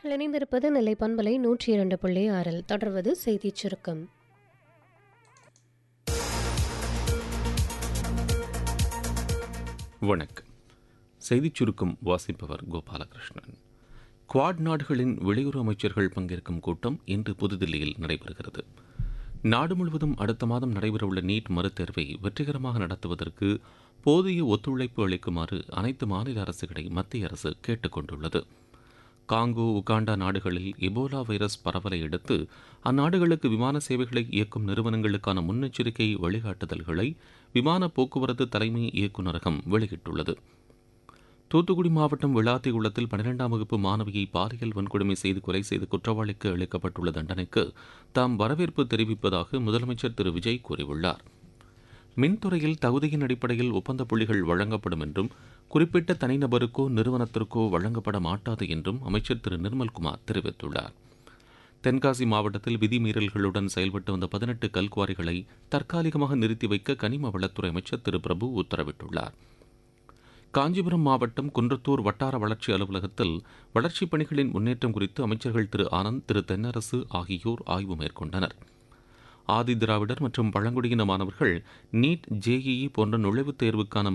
நேர்கள் இணைந்திருப்பது நெல்லை பண்பலை நூற்றி இரண்டு புள்ளி ஆறில் தொடர்வது செய்திச் சுருக்கம் வணக்கம் செய்திச் சுருக்கம் வாசிப்பவர் கோபாலகிருஷ்ணன் குவாட் நாடுகளின் வெளியுறவு அமைச்சர்கள் பங்கேற்கும் கூட்டம் இன்று புதுதில்லியில் நடைபெறுகிறது நாடு முழுவதும் அடுத்த மாதம் நடைபெறவுள்ள நீட் மறுதேர்வை வெற்றிகரமாக நடத்துவதற்கு போதிய ஒத்துழைப்பு அளிக்குமாறு அனைத்து மாநில அரசுகளை மத்திய அரசு கேட்டுக் கொண்டுள்ளது காங்கோ உகாண்டா நாடுகளில் எபோலா வைரஸ் பரவலை அடுத்து அந்நாடுகளுக்கு விமான சேவைகளை இயக்கும் நிறுவனங்களுக்கான முன்னெச்சரிக்கை வழிகாட்டுதல்களை விமான போக்குவரத்து தலைமை இயக்குநரகம் வெளியிட்டுள்ளது தூத்துக்குடி மாவட்டம் விளாத்திகுளத்தில் பன்னிரெண்டாம் வகுப்பு மாணவியை பாலியல் வன்கொடுமை செய்து கொலை செய்த குற்றவாளிக்கு அளிக்கப்பட்டுள்ள தண்டனைக்கு தாம் வரவேற்பு தெரிவிப்பதாக முதலமைச்சர் திரு விஜய் கூறியுள்ளார் மின்துறையில் தகுதியின் அடிப்படையில் ஒப்பந்த புள்ளிகள் வழங்கப்படும் என்றும் குறிப்பிட்ட தனிநபருக்கோ நிறுவனத்திற்கோ வழங்கப்பட மாட்டாது என்றும் அமைச்சர் திரு நிர்மல்குமார் தெரிவித்துள்ளார் தென்காசி மாவட்டத்தில் விதிமீறல்களுடன் செயல்பட்டு வந்த பதினெட்டு கல்குவாரிகளை தற்காலிகமாக நிறுத்தி வைக்க கனிம வளத்துறை அமைச்சர் திரு பிரபு உத்தரவிட்டுள்ளார் காஞ்சிபுரம் மாவட்டம் குன்றத்தூர் வட்டார வளர்ச்சி அலுவலகத்தில் வளர்ச்சிப் பணிகளின் முன்னேற்றம் குறித்து அமைச்சர்கள் திரு ஆனந்த் திரு தென்னரசு ஆகியோர் ஆய்வு மேற்கொண்டனர் ஆதி திராவிடர் மற்றும் பழங்குடியின மாணவர்கள் நீட் ஜேஇஇ போன்ற நுழைவுத் தேர்வுக்கான